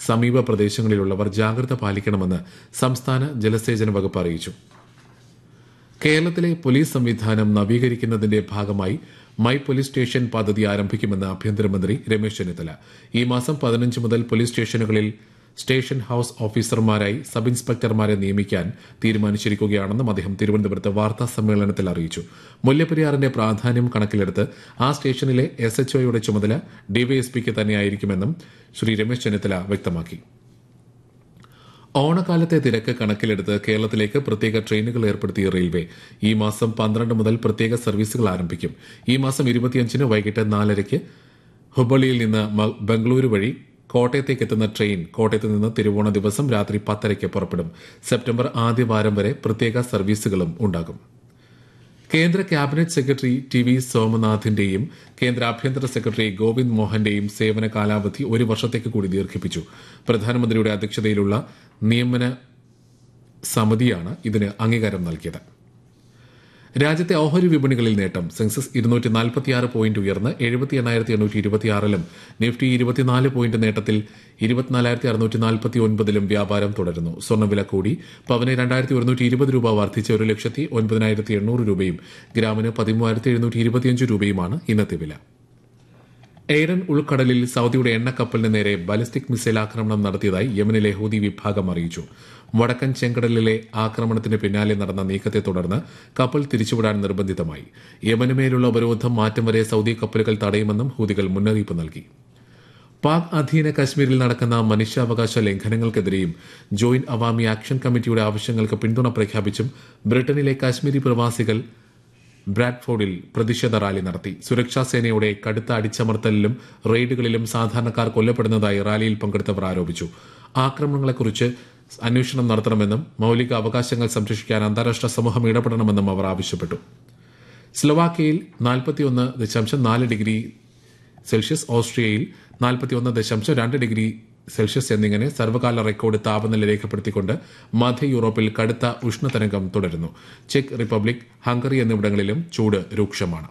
സമീപ പ്രദേശങ്ങളിലുള്ളവർ ജാഗ്രത പാലിക്കണമെന്ന് സംസ്ഥാന ജലസേചന വകുപ്പ് അറിയിച്ചു കേരളത്തിലെ പോലീസ് സംവിധാനം നവീകരിക്കുന്നതിന്റെ ഭാഗമായി മൈ പോലീസ് സ്റ്റേഷൻ പദ്ധതി ആരംഭിക്കുമെന്ന് ആഭ്യന്തരമന്ത്രി രമേശ് ചെന്നിത്തല ഈ മാസം പതിനഞ്ച് മുതൽ പോലീസ് സ്റ്റേഷനുകളിൽ സ്റ്റേഷൻ ഹൌസ് ഓഫീസർമാരായി സബ് ഇൻസ്പെക്ടർമാരെ നിയമിക്കാൻ തീരുമാനിച്ചിരിക്കുകയാണെന്നും അദ്ദേഹം തിരുവനന്തപുരത്ത് വാർത്താ സമ്മേളനത്തിൽ അറിയിച്ചു മുല്ലപ്പെരിയാറിന്റെ പ്രാധാന്യം കണക്കിലെടുത്ത് ആ സ്റ്റേഷനിലെ എസ് എച്ച്ഒയുടെ ചുമതല ഡിവൈഎസ്പിക്ക് തന്നെയായിരിക്കുമെന്നും ശ്രീ രമേശ് ചെന്നിത്തല വ്യക്തമാക്കി ഓണക്കാലത്തെ തിരക്ക് കണക്കിലെടുത്ത് കേരളത്തിലേക്ക് പ്രത്യേക ട്രെയിനുകൾ ഏർപ്പെടുത്തിയ റെയിൽവേ ഈ മാസം പന്ത്രണ്ട് മുതൽ പ്രത്യേക സർവീസുകൾ ആരംഭിക്കും ഈ മാസം ഇരുപത്തിയഞ്ചിന് വൈകിട്ട് നാലരയ്ക്ക് ഹുബളിയിൽ നിന്ന് മ- ബംഗളൂരു വഴി കോട്ടയത്തേക്ക് എത്തുന്ന ട്രെയിൻ കോട്ടയത്ത് നിന്ന് തിരുവോണ ദിവസം രാത്രി പത്തരയ്ക്ക് പുറപ്പെടും സെപ്റ്റംബർ ആദ്യവാരം വരെ പ്രത്യേക സർവീസുകളും ഉണ്ടാകും കേന്ദ്ര ക്യാബിനറ്റ് സെക്രട്ടറി ടി വി സോമനാഥിന്റെയും കേന്ദ്ര ആഭ്യന്തര സെക്രട്ടറി ഗോവിന്ദ് മോഹന്റെയും സേവന കാലാവധി ഒരു വർഷത്തേക്ക് കൂടി ദീർഘിപ്പിച്ചു പ്രധാനമന്ത്രിയുടെ അധ്യക്ഷതയിലുള്ള നിയമന സമിതിയാണ് ഇതിന് അംഗീകാരം നൽകിയത് രാജ്യത്തെ ഓഹരി വിപണികളിൽ നേട്ടം സെൻസസ് ഇരുന്നൂറ്റി നാൽപ്പത്തിയാറ് പോയിന്റ് ഉയർന്ന് എഴുപത്തി എണ്ണായിരത്തി എണ്ണൂറ്റി ഇരുപത്തിയാറിലും നിഫ്റ്റി ഇരുപത്തിനാല് പോയിന്റ് നേട്ടത്തിൽ ഇരുപത്തിനാലായിരത്തി അറുന്നൂറ്റി നാൽപ്പത്തി ഒൻപതിലും വ്യാപാരം തുടരുന്നു സ്വർണ്ണവില കൂടി പവന് രണ്ടായിരത്തി ഒരുന്നൂറ്റി ഇരുപത് രൂപ വർദ്ധിച്ച് ഒരു ലക്ഷത്തി ഒൻപതിനായിരത്തി എണ്ണൂറ് രൂപയും ഗ്രാമിന് പതിമൂവായിരത്തി എഴുന്നൂറ്റി ഇരുപത്തിയഞ്ച് രൂപയുമാണ് ഇന്നത്തെ വില എയ്ഡൻ ഉൾക്കടലിൽ സൌദിയുടെ എണ്ണക്കപ്പലിന് നേരെ ബാലിസ്റ്റിക് മിസൈൽ ആക്രമണം നടത്തിയതായി യമനിലെ ഹൂതി വിഭാഗം അറിയിച്ചു വടക്കൻ ചെങ്കടലിലെ ആക്രമണത്തിന് പിന്നാലെ നടന്ന നീക്കത്തെ തുടർന്ന് കപ്പൽ തിരിച്ചുവിടാൻ നിർബന്ധിതമായി യമനുമേലുള്ള ഉപരോധം മാറ്റം വരെ സൌദി കപ്പലുകൾ തടയുമെന്നും ഹൂതികൾ മുന്നറിയിപ്പ് നൽകി പാക് അധീന കശ്മീരിൽ നടക്കുന്ന മനുഷ്യാവകാശ ലംഘനങ്ങൾക്കെതിരെയും ജോയിന്റ് അവാമി ആക്ഷൻ കമ്മിറ്റിയുടെ ആവശ്യങ്ങൾക്ക് പിന്തുണ പ്രഖ്യാപിച്ചും ബ്രിട്ടനിലെ കശ്മീരി പ്രവാസികൾ ബ്രാഡ്ഫോർഡിൽ പ്രതിഷേധ റാലി നടത്തി സുരക്ഷാ സേനയുടെ കടുത്ത അടിച്ചമർത്തലിലും റെയ്ഡുകളിലും സാധാരണക്കാർ കൊല്ലപ്പെടുന്നതായി റാലിയിൽ പങ്കെടുത്തവർ ആരോപിച്ചു ആക്രമണങ്ങളെക്കുറിച്ച് അന്വേഷണം നടത്തണമെന്നും മൌലിക അവകാശങ്ങൾ സംരക്ഷിക്കാൻ അന്താരാഷ്ട്ര സമൂഹം ഇടപെടണമെന്നും അവർ ആവശ്യപ്പെട്ടു സ്ലൊവാക്യയിൽ നാൽപ്പത്തിയൊന്ന് ദശാംശം നാല് ഡിഗ്രി സെൽഷ്യസ് ഓസ്ട്രിയയിൽ നാൽപ്പത്തിയൊന്ന് ദശാംശം രണ്ട് ഡിഗ്രി സെൽഷ്യസ് എന്നിങ്ങനെ സർവകാല റെക്കോർഡ് താപനില രേഖപ്പെടുത്തിക്കൊണ്ട് മധ്യ യൂറോപ്പിൽ കടുത്ത ഉഷ്ണതരംഗം തുടരുന്നു ചെക്ക് റിപ്പബ്ലിക് ഹംഗറി എന്നിവിടങ്ങളിലും ചൂട് രൂക്ഷമാണ്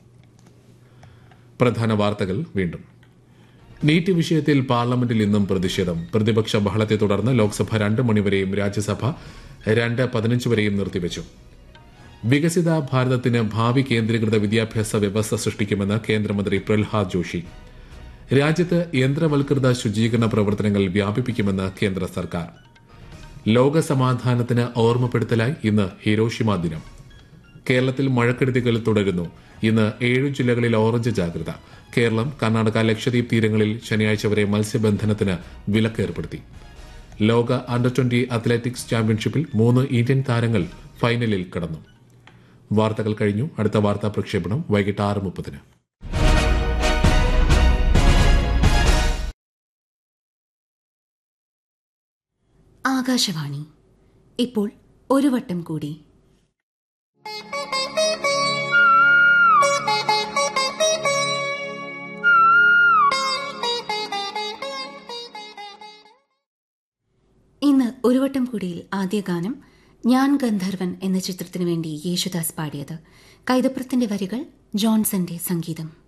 പ്രധാന വാർത്തകൾ വീണ്ടും നീറ്റ് വിഷയത്തിൽ പാർലമെന്റിൽ ഇന്നും പ്രതിഷേധം പ്രതിപക്ഷ ബഹളത്തെ തുടർന്ന് ലോക്സഭ രണ്ട് മണിവരെയും രാജ്യസഭ രണ്ട് പതിനഞ്ച് വരെയും നിർത്തിവച്ചു വികസിത ഭാരതത്തിന് ഭാവി കേന്ദ്രീകൃത വിദ്യാഭ്യാസ വ്യവസ്ഥ സൃഷ്ടിക്കുമെന്ന് കേന്ദ്രമന്ത്രി പ്രഹ്ലാദ് ജോഷി രാജ്യത്ത് യന്ത്രവൽകൃത ശുചീകരണ പ്രവർത്തനങ്ങൾ വ്യാപിപ്പിക്കുമെന്ന് കേന്ദ്ര സർക്കാർ ലോക സമാധാനത്തിന് ഓർമ്മപ്പെടുത്തലായി ഇന്ന് ഹിരോഷിമ ദിനം കേരളത്തിൽ മഴക്കെടുതികൾ തുടരുന്നു ഇന്ന് ഏഴു ജില്ലകളിൽ ഓറഞ്ച് ജാഗ്രത കേരളം കർണാടക ലക്ഷദ്വീപ് തീരങ്ങളിൽ ശനിയാഴ്ച വരെ മത്സ്യബന്ധനത്തിന് വിലക്ക് ഏർപ്പെടുത്തി ലോക അണ്ടർ ട്വന്റി അത്ലറ്റിക്സ് ചാമ്പ്യൻഷിപ്പിൽ മൂന്ന് ഇന്ത്യൻ താരങ്ങൾ ഫൈനലിൽ കടന്നു വാർത്തകൾ കഴിഞ്ഞു അടുത്ത വാർത്താ പ്രക്ഷേപണം വൈകിട്ട് ആറ് മുപ്പതിന് ആകാശവാണി ഇപ്പോൾ ഒരു വട്ടം കൂടി ഇന്ന് ഒരു വട്ടം കൂടിയിൽ ആദ്യ ഗാനം ഞാൻ ഗന്ധർവൻ എന്ന ചിത്രത്തിനു വേണ്ടി യേശുദാസ് പാടിയത് കൈതപ്രത്തിന്റെ വരികൾ ജോൺസന്റെ സംഗീതം